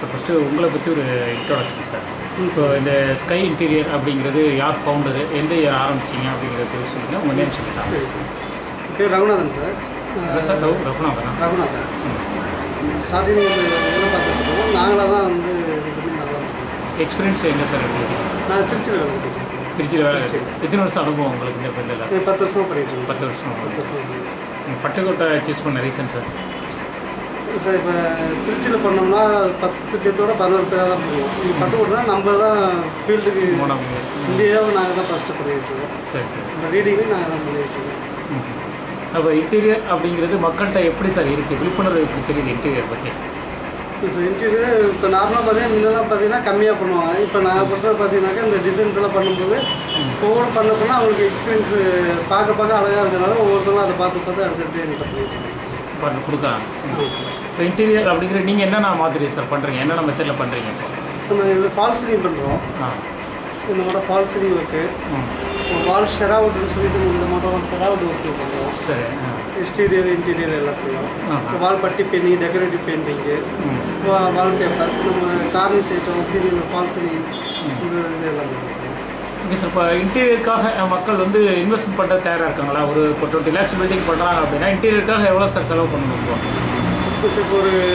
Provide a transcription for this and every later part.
Sir first உங்களை பற்றி ஒரு இன்ட்ரோடக்ஷன் சார் ஸோ இந்த ஸ்கை இன்டீரியர் அப்படிங்கிறது யார் ஃபவுண்டரு எந்த இயர் ஆரம்பிச்சிங்க அப்படிங்கிறத சொல்லுங்கள் உங்கள் நேம் சொல்லுங்கள் சரி சார் பேர் ரகுநாதன் சார் அதான் சார் ரகு ரகுநாதனா ரகுநாதன் ஸ்டார்டிங் வேலை பார்த்துட்டு இருக்கோம் நாங்களாக தான் வந்து இது பண்ணி நல்லா பண்ணுறோம் எக்ஸ்பீரியன்ஸ் எங்கே சார் இருக்குது நான் திருச்சியில் வேலை பார்த்துருக்கேன் சார் திருச்சியில் வேலை எத்தனை வருஷம் அனுபவம் உங்களுக்கு இந்த ஃபீல்டில் நான் பத்து வருஷமாக பண்ணிட்டு இருக்கேன் பத்து வருஷம் பத்து வருஷம் நீங்கள் பட்டுக்கோட்டை சூஸ் பண்ண ரீசன் சார் சார் இப்போ திருச்சியில் பண்ணோம்னா பத்து பேர்த்தோட பதினோரு பேராக தான் பண்ணுவோம் இங்கே பட்டுக்கோட்டை நம்ம தான் ஃபீல்டுக்கு மூணாம் இந்தியாவை நாங்கள் தான் ஃபஸ்ட்டு பண்ணிகிட்டு இருக்கோம் சரி சரி இந்த ரீடிங்கும் நாங்கள் தான் பண்ணிகிட்டு இருக்கோம் அப்போ இன்டீரியர் அப்படிங்கிறது மக்கள்கிட்ட எப்படி சார் இருக்குது விழிப்புணர்வு எப்படி தெரியுது இன்டீரியர் பற்றி இப்போ இன்டீரியர் இப்போ நார்மலாக பார்த்தீங்கன்னா முன்னெல்லாம் பார்த்தீங்கன்னா கம்மியாக பண்ணுவாங்க இப்போ நாங்கள் பண்ணுறது பார்த்தீங்கன்னாக்கா இந்த டிசைன்ஸ் எல்லாம் பண்ணும்போது ஒவ்வொரு பண்ண பண்ணால் அவங்களுக்கு எக்ஸ்பீரியன்ஸ் பார்க்க பார்க்க அழகாக இருக்கனால ஒவ்வொருத்தவங்களும் அதை பார்த்து பார்த்து அடுத்தடுத்து எங்கிட்ட பண்ணிட்டு இருக்காங்க. பண்ண கொடுக்குறாங்க ஆமாம் சார். இப்போ இன்டீரியர் அப்படிங்கிற நீங்கள் என்னென்ன மாதிரி சார் பண்ணுறீங்க என்னென்ன மெத்தடில் பண்ணுறீங்க இப்போ இப்போ நாங்கள் இது ஃபால் சீலிங் பண்ணுறோம் ஆ இந்த மாட்டம் ஃபால் சீலிங் ஒர்க்கு ம் வால் ஷெராவுட்னு சொல்லிட்டு இந்த மாட்டம் ஷெராவுட் ஒர்க்கு பண்ணுறோம் சரி ஆ எக்ஸ்டீரியர் இன்டீரியர் எல்லாத்துலேயும் ஆஹா. வால் பட்டி பெயிண்டிங் டெக்கரேட்டிவ் பெயிண்டிங்கு ம் வால் பேப்பர் நம்ம cornice item ceiling fall ceiling இது இது எல்லாம் பண்ணுறோம் சார் ஓகே சார் இப்போ இன்டீரியருக்காக மக்கள் வந்து இன்வெஸ்ட் பண்ணுற தயாராக இருக்காங்களா ஒரு இப்போ டுவெண்ட்டி லேக்ஸ் பில்டிங் பண்ணுறாங்க அப்படின்னா இன்டீரியருக்காக எவ்வளோ சார் செலவு பண்ணணும் இப்போ இப்போ சார் இப்போ ஒரு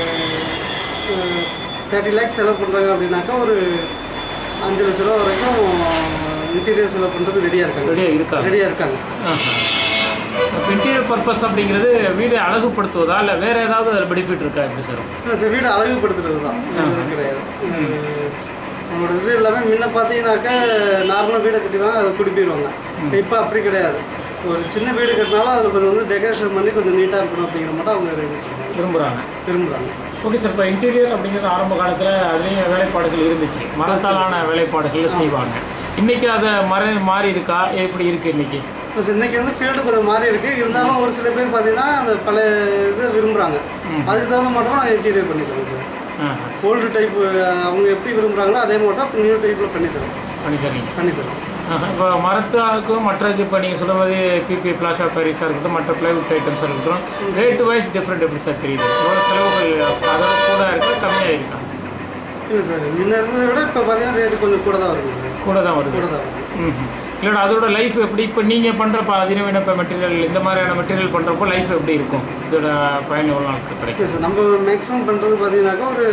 தேர்ட்டி லேக்ஸ் செலவு பண்ணுறாங்க அப்படின்னாக்கா ஒரு அஞ்சு லட்ச ரூபா வரைக்கும் இன்டீரியர் செலவு பண்ணுறது ரெடியாக இருக்காங்க ரெடியாக இருக்காங்க ரெடியாக இருக்காங்க இப்போ இன்டீரியர் பர்பஸ் அப்படிங்கிறது வீடை அழகுபடுத்துவதா இல்லை வேறு ஏதாவது அதில் பெனிஃபிட் இருக்கா எப்படி சார் இல்லை சார் வீடு அழகுபடுத்துறது தான் வேற எதுவும் கிடையாது அஹ் நம்மளோட இது எல்லாமே முன்ன பார்த்தீங்கன்னாக்கா நார்மலாக வீடை கட்டிடுவாங்க அதை குடி போயிடுவாங்க இப்போ அப்படி கிடையாது ஒரு சின்ன வீடு கட்டினாலும் அதில் கொஞ்சம் வந்து டெக்கரேஷன் பண்ணி கொஞ்சம் நீட்டாக இருக்கணும் அப்படிங்கிற மட்டும் அவங்க இது விரும்புகிறாங்க விரும்புகிறாங்க ஓகே சார் இப்போ இன்டீரியர் அப்படிங்கிறது ஆரம்ப காலத்தில் அதுலேயும் வேலைப்பாடுகள் இருந்துச்சு மரத்தாலான வேலைப்பாடுகள் செய்வாங்க இன்றைக்கி அதை மர மாறி இருக்கா எப்படி இருக்குது இன்றைக்கி ப்ளஸ் இன்னைக்கு வந்து ஃபீல்டு கொஞ்சம் மாறி இருக்கு இருந்தாலும் ஒரு சில பேர் பார்த்தீங்கன்னா அந்த பழைய இது விரும்புகிறாங்க அதுக்கு தகுந்த மட்டும் நாங்கள் இன்டீரியர் பண்ணி தரோம் சார் ஆ ஓல்டு டைப் அவங்க எப்படி விரும்புகிறாங்களோ அதே மட்டும் நியூ டைப்பில் பண்ணி தரோம் பண்ணி தரீங்க பண்ணி தரோம் இப்போ மரத்தாக்கும் மற்றதுக்கு இப்போ நீங்கள் சொல்ல மாதிரி பிபி பிளாஷா பேரிஸாக இருக்கட்டும் மற்ற பிளைவுட் ஐட்டம்ஸாக இருக்கட்டும் ரேட் வைஸ் டிஃப்ரெண்ட் எப்படி சார் தெரியுது எவ்வளோ செலவுகள் அதோட கூட இருக்கா கம்மியாக இருக்கா இல்லை சார் முன்ன இருந்ததை விட இப்போ பார்த்தீங்கன்னா ரேட்டு கொஞ்சம் கூட தான் வருது சார் கூட தான் வருது கூட தான் வருது ம் இல்லைடா அதோட லைஃப் எப்படி இப்போ நீங்கள் பண்ணுறப்ப அதிநவீன இப்போ மெட்டீரியல் இந்த மாதிரியான மெட்டீரியல் பண்ணுறப்போ லைஃப் எப்படி இருக்கும் இதோட பயன் எவ்வளோ நாளுக்கு கிடைக்கும் இல்லை சார் நம்ம மேக்ஸிமம் பண்ணுறது பார்த்தீங்கன்னாக்கா ஒரு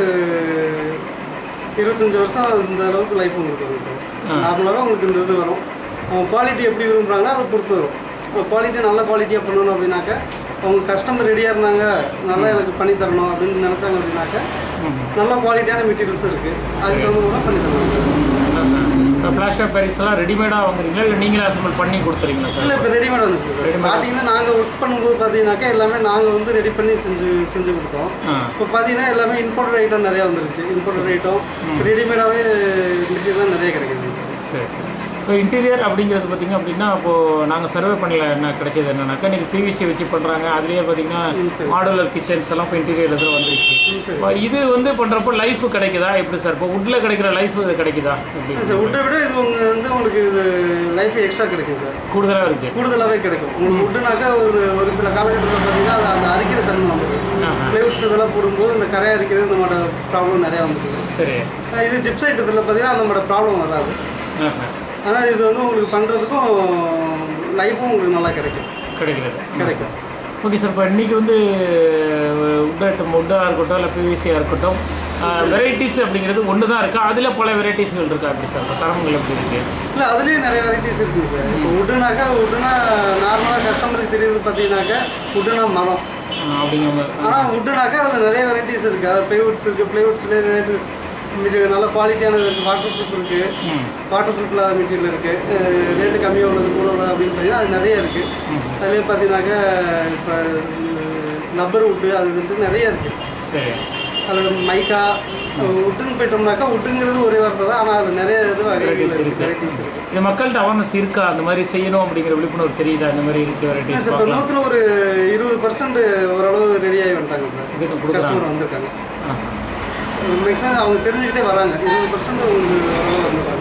இருபத்தஞ்சி வருஷம் இந்த அளவுக்கு லைஃப் உங்களுக்கு வரும் சார் நார்மலாகவே உங்களுக்கு இந்த இது வரும் அவங்க குவாலிட்டி எப்படி விரும்புகிறாங்களோ அதை பொறுத்து வரும் குவாலிட்டி நல்ல குவாலிட்டியாக பண்ணணும் அப்படின்னாக்கா அவங்க கஸ்டமர் ரெடியாக இருந்தாங்க நல்லா எனக்கு பண்ணி தரணும் அப்படின்னு நினச்சாங்க அப்படின்னாக்கா ம் நல்ல குவாலிட்டியான மெட்டீரியல்ஸ் இருக்குது அதுக்கு தகுந்த மாதிரி பண்ணி தரலாம் சார் இப்போ பிளாஸ்டர் பேரிஸ்லாம் ரெடிமேடாக வாங்குறீங்களா இல்லை நீங்களே அசம்பிள் பண்ணி கொடுத்துறீங்களா சார் இல்லை இப்போ ரெடிமேட் வந்துச்சு சார் Readymade. ஸ்டார்டிங்கில் நாங்கள் ஒர்க் பண்ணும்போது பார்த்தீங்கன்னாக்கா எல்லாமே நாங்கள் வந்து ரெடி பண்ணி செஞ்சு செஞ்சு கொடுத்தோம் ஆ இப்போ பார்த்தீங்கன்னா எல்லாமே இம்போர்ட்டட் ஐட்டம் நிறையா வந்துருச்சு இம்போர்ட்டட் ஐட்டம் ரெடிமேடாகவே மெட்டீரியல்லாம் நிறைய கிடைக்குது சார் சரி சரி இப்போ இன்டீரியர் அப்படிங்கிறது பார்த்திங்க அப்படின்னா இப்போது நாங்கள் சர்வே பண்ணல என்ன கிடைச்சது என்னன்னாக்கா நீங்கள் பிவிசி வச்சு பண்ணுறாங்க அதுலேயே பார்த்தீங்கன்னா ம், சரி. மாடுலர் கிச்சன்ஸ் எல்லாம் இப்போ இன்டீரியர் இதில் வந்துருச்சு ம், சரி இப்போ இது வந்து பண்ணுறப்போ லைஃப் கிடைக்குதா எப்படி சார் இப்போ வுட்டில் கிடைக்கிற லைஃப் கிடைக்குதா எப்படி இல்லை சார் வுட்டை விட இது உங்க வந்து உங்களுக்கு இது லைஃப் எக்ஸ்ட்ரா கிடைக்கும் சார் கூடுதலாக இருக்குது கூடுதலாகவே கிடைக்கும் உங்களுக்கு வுட்டுனாக்கா ஒரு ஒரு சில காலகட்டத்தில் பார்த்தீங்கன்னா அது அந்த அரிக்கிற தன்மை வந்துருக்கு ஆஹா. பிளேவுட்ஸ் இதெல்லாம் போடும்போது இந்த கரை அரிக்கிறது இந்த மாதிரி ப்ராப்ளம் நிறையா வந்துருக்குது சரி ஆஹ் இது ஜிப்ஸ் ஐட்டத்தில் பார்த்தீங்கன்னா அந்த மாதிரி ப்ராப்ளம் வராது ஆஹா. ஆனால் இது வந்து உங்களுக்கு பண்ணுறதுக்கும் லைஃபும் உங்களுக்கு நல்லா கிடைக்கும் கிடைக்கிறது கிடைக்கும் ஓகே சார் இப்போ இன்றைக்கி வந்து உட் ஐட்டம் உட்டாக இருக்கட்டும் இல்லை பிவிசியாக இருக்கட்டும் வெரைட்டிஸ் அப்படிங்கிறது ஒன்று தான் இருக்கா அதில் பல வெரைட்டிஸ்கள் இருக்கா எப்படி சார் இப்போ தரங்கள் எப்படி இருக்குது இல்லை அதுலேயே நிறைய வெரைட்டிஸ் இருக்குங்க சார் இப்போ உட்டுனாக்கா உட்டுனா நார்மலாக கஸ்டமருக்கு தெரியுது பார்த்தீங்கன்னாக்கா உட்டுனா மரம் அப்படிங்கிற மாதிரி ஆனால் உட்டுனாக்கா அதில் நிறைய வெரைட்டிஸ் இருக்குது அதாவது ப்ளைவுட்ஸ் இருக்குது ப்ளைவுட்ஸ்லேயே ரேட்டு மெட்டீரியல் நல்ல குவாலிட்டியானது இருக்குது வாட்டர் ப்ரூஃப் இருக்குது ம் வாட்டர் ப்ரூஃப் இல்லாத மெட்டீரியல் இருக்குது ரேட்டு கம்மியாக உள்ளது கூட உள்ளது அப்படின்னு பார்த்தீங்கன்னா அது நிறைய இருக்குது அதுலேயே பார்த்தீங்கன்னாக்கா இப்போ லப்பர் உட்டு அது வந்துட்டு நிறைய இருக்குது சரி அது மைக்கா உட்டுன்னு போயிட்டோம்னாக்கா உட்டுங்கிறது ஒரே வார்த்தை தான் ஆனால் அது நிறைய இது வகைகள் Varieties இருக்குது இருக்கு. வெரைட்டிஸ் இருக்குது இது மக்கள்கிட்ட அவேர்னஸ் இருக்கா அந்த மாதிரி செய்யணும் அப்படிங்கிற விழிப்புணர்வு தெரியுதா இந்த மாதிரி இருக்கு வெரைட்டிஸ் சார் இப்போ பார்க்கலாம் நூற்றில் ஒரு இருபது பர்சன்ட் ஓரளவு ரெடி ஆகி வந்துட்டாங்க சார் இதுக்கு கொடுக்குறாங்க கஸ்டமர் வந்திருக்காங்க ஆஹா. மேக்ஸிமம் அவங்க தெரிஞ்சுக்கிட்டே வராங்க இருபது பர்சன்ட் உங்களுக்கு ஓரளவு வந்துருக்காங்க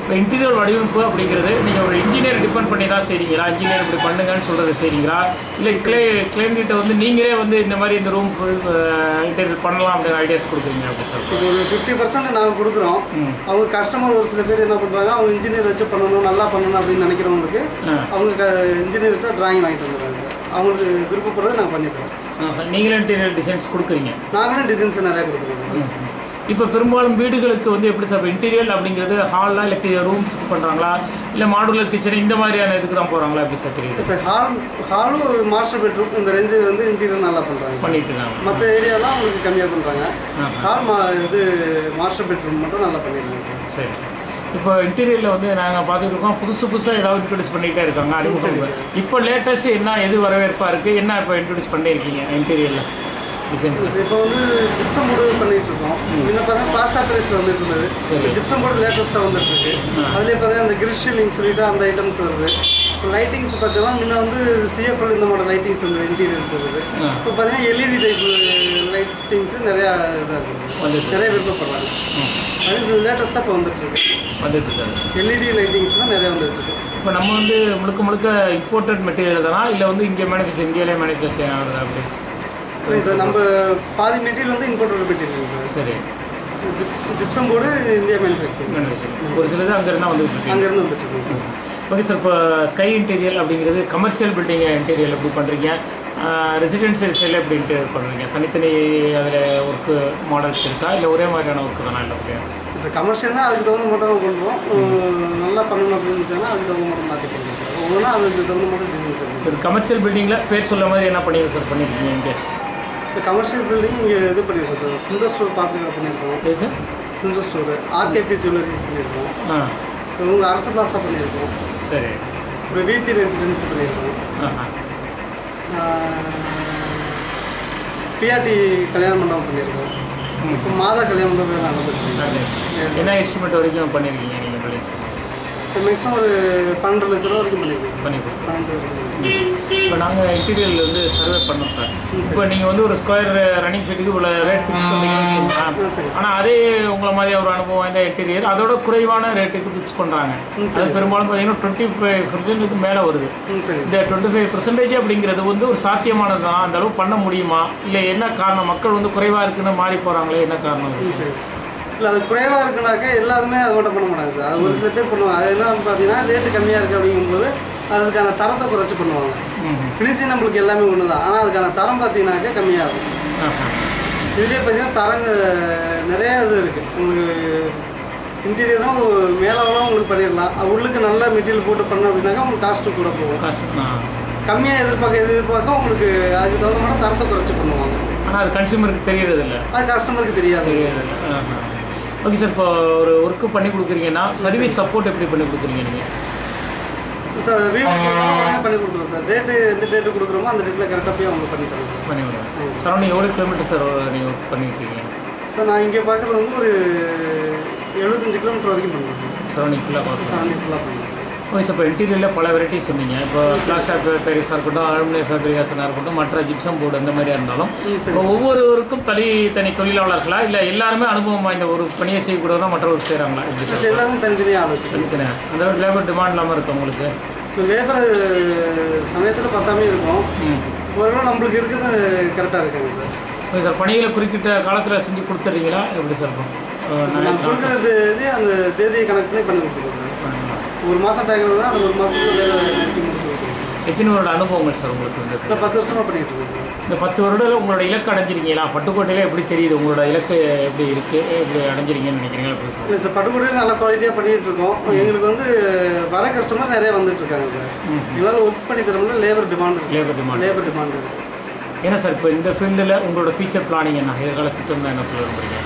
இப்போ இன்டீரியர் வடிவமைப்பு அப்படிங்கிறது நீங்கள் ஒரு இன்ஜினியர் டிபெண்ட் பண்ணி தான் செய்றீங்களா இன்ஜினியர் இப்படி பண்ணுங்கன்னு சொல்கிறது செய்றீங்களா இல்லை கிளை கிளைண்ட்ட வந்து நீங்களே வந்து இந்த மாதிரி இந்த ரூம் இன்டீரியர் பண்ணலாம் அப்படிங்கிற ஐடியாஸ் கொடுக்குறீங்க அப்படி சார் இது ஒரு ஃபிஃப்டி பர்சன்ட் நாங்கள் கொடுக்குறோம் ம். அவங்க கஸ்டமர் ஒரு சில பேர் என்ன பண்ணுறாங்க அவங்க இன்ஜினியர் வச்சு பண்ணணும் நல்லா பண்ணணும் அப்படின்னு நினைக்கிறவங்களுக்கு ஆ. அவங்க இன்ஜினியர்கிட்ட டிராயிங் வாங்கிட்டு வந்துடுறாங்க அவங்களுக்கு விருப்பப்படுறதை நாங்கள் பண்ணித்தரோம் ஆ, நீங்களே இன்டீரியர் டிசைன்ஸ் கொடுக்குறீங்க நாங்களும் டிசைன்ஸ் நிறைய கொடுக்குறோம் சார் இப்போ பெரும்பாலும் வீடுகளுக்கு வந்து எப்படி சார் இன்டீரியர் அப்படிங்கிறது ஹாலா இல்லை ரூம்ஸ்க்கு பண்ணுறாங்களா இல்லை மாடுலர் கிச்சன் இந்த மாதிரியான இதுக்கு தான் போகிறாங்களா எப்படி சார் தெரியுது சார் ஹால் ஹாலும் மாஸ்டர் பெட்ரூம் இந்த ரேஞ்சு வந்து இன்டீரியர் நல்லா பண்ணுறாங்க பண்ணிட்டு இருக்காங்க மற்ற ஏரியாலாம் அவங்களுக்கு கம்மியாக பண்ணுறாங்க ஆஹா. ஹால் மா இது மாஸ்டர் பெட்ரூம் மட்டும் நல்லா பண்ணிடுறாங்க சார் சரி இப்போ இன்டீரியரில் வந்து நாங்கள் பார்த்துட்டு இருக்கோம் புதுசு புதுசாக ஏதாவது இன்ட்ரடியூஸ் பண்ணிகிட்டே இருக்காங்க அறிமுகம் இப்போ லேட்டஸ்ட் என்ன எது வரவேற்பாக இருக்குது என்ன இப்போ இன்ட்ரடியூஸ் பண்ணியிருக்கீங்க இன்டீரியரில் டிசைன்ஸ் சார், இப்போ வந்து ஜிப்சம் போர்டு பண்ணிட்டு இருக்கோம் முன்ன பார்த்தா பிளாஸ்டா பிரைஸ்ல வந்துட்டு இருந்தது சரி. ஜிப்சம் போர்டு லேட்டஸ்ட்டாக வந்துட்டு இருக்கு அதுலேயே பார்த்தா அந்த கிரில் ஷீலிங் சொல்லிட்டு அந்த ஐட்டம்ஸ் வருது இப்போ லைட்டிங்ஸ் பார்த்தீங்கன்னா முன்ன வந்து சிஎஃப்எல் இந்த மாதிரி லைட்டிங்ஸ் வந்து இன்டீரியர் போகுது ஆ. இப்போ பார்த்தீங்கன்னா எல்இடி டைப் லைட்டிங்ஸ் நிறையா இதாக இருக்குது வந்துட்டு நிறைய விருப்பப்படுறாங்க ம் அது லேட்டஸ்ட்டாக இப்போ வந்துட்டு இருக்கு வந்துட்டு இருக்காரு எல்இடி லைட்டிங்ஸ் தான் நிறைய வந்துட்டு இருக்கு இப்போ நம்ம வந்து முழுக்க முழுக்க இம்போர்ட்டட் மெட்டீரியல் தானா இல்லை வந்து இங்கே மேனுஃபேக்சர் இந்தியாவிலே மேனுஃபேக்சர் ஆகுதா அப்படி இல்லை சார் நம்ம பாதி மெட்டீரியல் வந்து இம்போர்ட்டட் மெட்டீரியல் சார் சரி ஜிப் gypsum board India manufacturing manufacture ஒரு சிலது அங்கே இருந்தால் வந்துட்டு இருக்கு அங்கேருந்து வந்துட்டு இருக்கு சார் ஓகே சார் இப்போ ஸ்கை இன்டீரியல் அப்படிங்கிறது கமர்ஷியல் பில்டிங் இன்டீரியல் எப்படி பண்ணுறீங்க ரெசிடென்ஷியல் சைடில் எப்படி இன்டீரியர் பண்ணுறீங்க தனித்தனி அதில் ஒர்க்கு மாடல்ஸ் இருக்கா இல்லை ஒரே மாதிரியான ஒர்க்கு தானா இல்லை ஓகே சார் கமர்ஷியல்னா அதுக்கு தகுந்த மட்டும் பண்ணுறோம் உம், நல்லா பண்ணணும் அப்படின்னு இருந்துச்சுன்னா அதுக்கு தகுந்த மட்டும் மாற்றி பண்ணுறோம் சார் ஒவ்வொன்றா அதுக்கு தகுந்த மட்டும் டிசைன்ஸ் இருக்குது இப்போ கமர்ஷியல் பில்டிங்கில் பேர் சொல்ல மாதிரி என்ன பண்ணீங்க சார் பண்ணியிருக்கீங்க இங்கே இப்போ கமர்ஷியல் பில்டிங் இங்கே இது பண்ணியிருக்கோம் சார் சுந்தர் ஸ்டோர் பார்த்துக்க பண்ணியிருக்கோம் சரி sir Sundar store RKP jewellers பண்ணியிருக்கோம் ஆ இவங்க அரசு பிளாசா பண்ணியிருக்கோம் சரி அப்புறம் விபி ரெசிடென்சி பண்ணியிருக்கோம் ஆஹா பிஆர்டி கல்யாண மண்டபம் பண்ணியிருக்கோம் இப்போ மாதா கல்யாண மண்டபம் நடந்துட்டு நல்லது. என்ன எஸ்டிமேட் வரைக்கும் பண்ணியிருக்கீங்க நீங்கள் பில்டிங்ஸ் இப்போ மேக்ஸிமம் ஒரு பன்னெண்டு லட்ச ரூபா வரைக்கும் பண்ணியிருக்கோம் சார் பண்ணி கொடுத்து பன்னெண்டு வரைக்கும் இப்போ நாங்கள் இன்டீரியரில் வந்து சர்வே பண்ணோம் சார் இப்போ நீங்கள் வந்து ஒரு ஸ்கொயர் ரன்னிங் ஃபீட்டுக்கு இவ்வளோ ரேட் ஃபிக்ஸ் பண்ணீங்கன்னு ஆ, சரி. ஆனால் அதே உங்களை மாதிரி ஒரு அனுபவம் வாய்ந்த இன்டீரியர் அதோட குறைவான ரேட்டுக்கு ஃபிக்ஸ் பண்ணுறாங்க ம், அது பெரும்பாலும் பார்த்தீங்கன்னா டுவெண்ட்டி ஃபைவ் பர்சன்ட்டுக்கு மேலே வருது ம் சரி இந்த டுவெண்ட்டி ஃபைவ் பர்சன்டேஜ் அப்படிங்கிறது வந்து ஒரு சாத்தியமானது தான் அந்த அளவு பண்ண முடியுமா இல்லை என்ன காரணம் மக்கள் வந்து குறைவாக இருக்குன்னு மாறி போகிறாங்களே என்ன காரணம் இது? ம், சரி இல்லை அது குறைவாக இருக்குனாக்கா எல்லாருமே அது மட்டும் பண்ண மாட்டாங்க சார் அது ஒரு சில பேர் பண்ணுவாங்க அது என்ன பார்த்தீங்கன்னா ரேட்டு கம்மியாக இருக்குது அப்படிங்கும்போது அதுக்கான தரத்தை குறைச்சி பண்ணுவாங்க ம் ஃபினிஷிங் நம்மளுக்கு எல்லாமே ஒன்று தான் ஆனால் அதுக்கான தரம் பார்த்தீங்கன்னாக்கா கம்மியாகும் ஆஹா. இதுலேயே பார்த்தீங்கன்னா தரங்க நிறைய இது இருக்குது உங்களுக்கு இன்டீரியரும் மேலாவெல்லாம் உங்களுக்கு பண்ணிடலாம் அது உள்ளுக்கு நல்ல மெட்டீரியல் போட்டு பண்ணோம் அப்படின்னாக்கா உங்களுக்கு காஸ்ட்டு கூட போகும் கஷ்டம் ஆ கம்மியாக எதிர்பார்க்க எதிர்பார்க்க உங்களுக்கு அதுக்கு தகுந்த மாதிரி தரத்தை குறைச்சி பண்ணுவாங்க ஆனால் அது கன்சியூமருக்கு தெரியறது இல்லை அது கஸ்டமருக்கு தெரியாது தெரியறது ஓகே சார் இப்போ ஒரு ஒர்க்கு பண்ணி கொடுக்குறீங்கன்னா சர்வீஸ் சப்போர்ட் எப்படி பண்ணி கொடுக்குறீங்க நீங்கள் சார் வீவ் பண்ணி கொடுத்துருவோம் சார் டேட்டு எந்த டேட்டு கொடுக்குறோமோ அந்த டேட்டில் கரெக்டாக போய் அவங்க பண்ணி தரோம் சார் பண்ணி விடுங்க சரௌண்டிங் எவ்வளோ கிலோமீட்டர் சார் நீங்கள் ஒர்க் பண்ணியிருக்கீங்க சார் நான் இங்கே பார்க்குறது வந்து ஒரு எழுபத்தஞ்சு கிலோமீட்டர் வரைக்கும் பண்ணுறேன் சார் சரௌண்டிங் ஃபுல்லாக பார்க்கலாம் செவன்டி ஃபுல்லாக பண்ணுறேன் ஓகே சார் இப்போ இன்டீரியரில் பல வெரைட்டிஸ் சொன்னீங்க இப்போ கிளாஸ் ஆஃப் பேரிஸாக இருக்கட்டும் அலுமினிய ஃபேப்ரிகேஷனாக இருக்கட்டும் மற்ற ஜிப்சம் போர்டு அந்த மாதிரியா இருந்தாலும் ம், சரி இப்போ ஒவ்வொருவருக்கும் தனி தனி தொழிலாளர்களா இல்லை எல்லாருமே அனுபவம் வாய்ந்த ஒரு பணியை செய்யக்கூடாதுன்னா மற்றவர்கள் செய்கிறாங்களா எப்படி சார் சார் எல்லாரும் தனித்தனியாக ஆள் வச்சுக்கணும் தனித்தனி அந்த லேபர் டிமாண்ட் இல்லாமல் இருக்கு உங்களுக்கு இப்போ லேபர் சமயத்தில் பத்தாமே இருக்கும் ம் ஓரளவு நம்மளுக்கு இருக்கிறது கரெக்டாக இருக்காங்க சார் ஓகே சார் பணிகளை குறிப்பிட்ட காலத்தில் செஞ்சு கொடுத்துட்றீங்களா எப்படி சார் இப்போ சார் நான் கொடுக்குறது இது அந்த தேதியை கணக்கு பண்ணி பண்ணி கொடுத்துருவோம் சார் ஒரு மாதம் டைம் தான் அது ஒரு மாதத்துக்கு வேலை நெருக்கி முடிச்சு கொடுத்துருவோம் சார் எத்தனை வருட அனுபவங்கள் சார் உங்களுக்கு வந்து இப்போ பத்து வருஷமாக பண்ணிகிட்டு இருக்கேன் சார் இந்த பத்து வருடம் உங்களோட இலக்கு அடைஞ்சிருக்கீங்களா பட்டுக்கோட்டையில எப்படி தெரியுது உங்களோட இலக்கு எப்படி இருக்கு எப்படி அடைஞ்சிருக்கீங்கன்னு நினைக்கிறீங்களா எப்படி இருக்கு? இல்லை சார் பட்டுக்கோட்டையில் நல்லா குவாலிட்டியாக பண்ணிகிட்டு இருக்கோம் எங்களுக்கு வந்து வர கஸ்டமர் நிறைய வந்துட்டு இருக்காங்க சார் ம். எங்களால் ஒர்க் பண்ணி தர முடியல லேபர் டிமாண்ட் இருக்கு லேபர் டிமாண்ட் லேபர் டிமாண்ட் இருக்கு ஏன்னா சார் இப்போ இந்த ஃபீல்டில் உங்களோட ஃபியூச்சர் பிளானிங் என்ன எதிர்கால திட்டம் தான் என்ன சொல்ல விரும்புறீங்க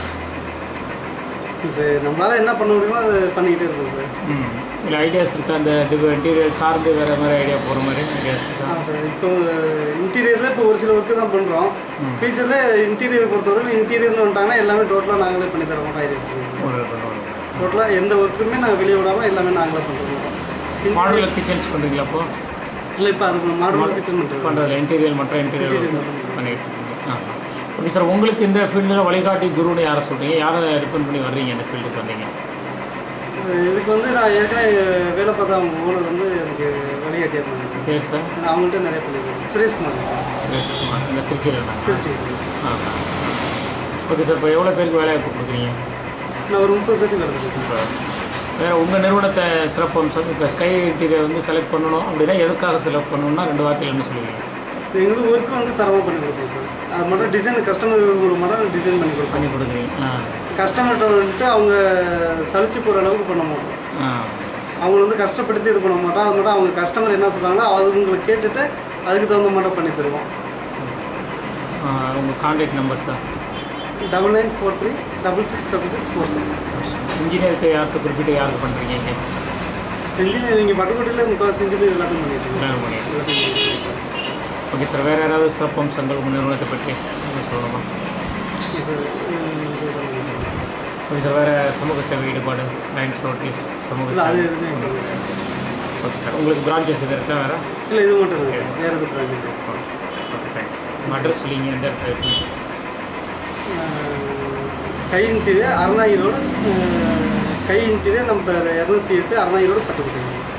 சார் நம்மளால் என்ன பண்ண முடியுமோ அதை பண்ணிக்கிட்டே இருக்கோம் சார் ம் இல்லை ஐடியாஸ் இருக்கா அந்த இன்டீரியர் சார்ந்து வேறு மாதிரி ஐடியா போகிற மாதிரி ஐடியாஸ் இருக்கா ஆ சார் இப்போ இன்டீரியரில் இப்போ ஒரு சில ஒர்க்கு தான் பண்ணுறோம் ஃபியூச்சரில் இன்டீரியர் பொறுத்தவரை இன்டீரியர்னு வந்துட்டாங்கன்னா எல்லாமே டோட்டலாக நாங்களே பண்ணி தர மாட்டோம் ஐடியா வச்சுக்கோங்க ஒரு பண்ணுவோம் டோட்டலாக எந்த ஒர்க்குமே நாங்கள் வெளியே விடாமல் எல்லாமே நாங்களே பண்ணுறோம் மாடுலர் கிச்சன்ஸ் பண்ணுறீங்களா அப்போ இல்லை இப்போ அது மாடல் கிச்சன் பண்ணுறோம் பண்ணுறதுல இன்டீரியர் மற்ற இன்டீரியர் பண்ணிட்டு இருக்கீங்க ஆ ஓகே சார் உங்களுக்கு இந்த ஃபீல்டில் வழிகாட்டி குருன்னு யாரை சொல்கிறீங்க யாரை டிபெண்ட் பண்ணி வர்றீங்க இந்த ஃபீல்டுக்கு வந்தீங்க இதுக்கு வந்து நான் ஏற்கனவே வேலை பார்த்த அவங்க ஓனர் வந்து எனக்கு வழிகாட்டியிருந்தாங்க சார் பேர் சார் நான் அவங்கள்ட்ட நிறைய பண்ணியிருக்கேன் சுரேஷ்குமார் சார் சுரேஷ்குமார் இந்த திருச்சியில் நான் திருச்சி சார் ஓகே சார் இப்போ எவ்வளோ பேருக்கு வேலை வாய்ப்பு கொடுக்குறீங்க நான் ஒரு முப்பது பேருக்கு நடத்துகிறேன் சார் இப்போ வேறு உங்கள் நிறுவனத்தை சிறப்பு அம்சம் இப்போ ஸ்கை இன்டீரியர் வந்து செலக்ட் பண்ணணும் அப்படின்னா எதுக்காக செலக்ட் பண்ணணும்னா ரெண்டு வார்த்தையில் என்ன சொல்லுவீங்க எங்களுக்கு ஒர்க்கு வந்து தரமாக பண்ணி கொடுப்போம் சார் அது மட்டும் டிசைன் கஸ்டமர் ஒரு மட்டும் டிசைன் பண்ணி கொடுப்போம் பண்ணி கொடுக்குறீங்க ஆ கஸ்டமர்கிட்ட வந்துட்டு அவங்க சலிச்சு போகிற அளவுக்கு பண்ண மாட்டோம் ஆ அவங்கள வந்து கஷ்டப்படுத்தி இது பண்ண மாட்டோம் அது மட்டும் அவங்க கஸ்டமர் என்ன சொல்கிறாங்களோ அவங்களை கேட்டுட்டு அதுக்கு தகுந்த மட்டும் பண்ணி தருவோம் ஆ, உங்கள் contact number sir double nine four three double six double six four seven இன்ஜினியருக்கு யாருக்கு குறிப்பிட்டு யாருக்கு பண்ணுறீங்க இங்கே இன்ஜினியர் இங்கே பட்டுக்கோட்டையில் முக்கால்வாசி இன்ஜினியர் எல்லாத்தையும் பண்ணிட்டு இருக்கோம். எல்லாரும் பண்ணிடுறீங்க. எல்லாத்தையும் பண்ணிட்டு இருக்கோம். ஓகே சார் வேறு யாராவது சிறப்பு அம்சங்கள் உங்கள் நிறுவனத்தை பற்றி நீங்கள் சொல்லணுமா சார் இது ஓகே சார் வேறு சமூக சேவை ஈடுபாடு லைன்ஸ் நோட்டீஸ் சமூக இல்லை அது சேவை எதுவுமே இல்லை ஓகே சார் உங்களுக்கு பிரான்ச்சஸ் இது இருக்கா வேறு இல்லை இது மட்டும் தான் சார் வேறு எதுவும் ப்ராஜெக்ட் ஓகே தேங்க்ஸ் உங்கள் அட்ரஸ் சொல்லிங்க எந்த இடத்துல இருக்குங்க ஸ்கை இன்டீரியர் அருணாயிரோடு ஸ்கை இன்டீரியர் நம்ம இரநூத்தி எட்டு அருணாயிரோடு பட்டுக்கோட்டை